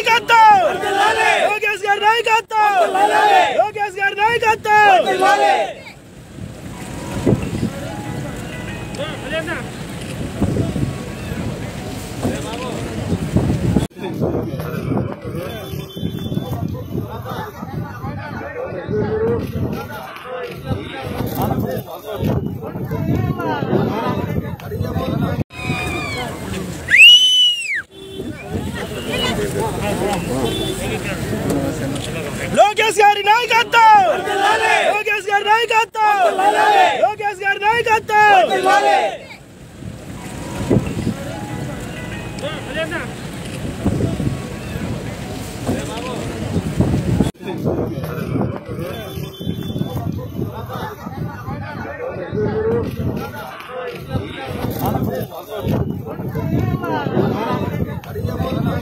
నాయకత్వం లోకేష్ గారి నాయకత్వం లోకేష్ గారి నాయకత్వం లోకేష్ గారి నాయకత్వం లోకేష్ గారి నాయకత్వం లోకేష్ గారి నాయకత్వం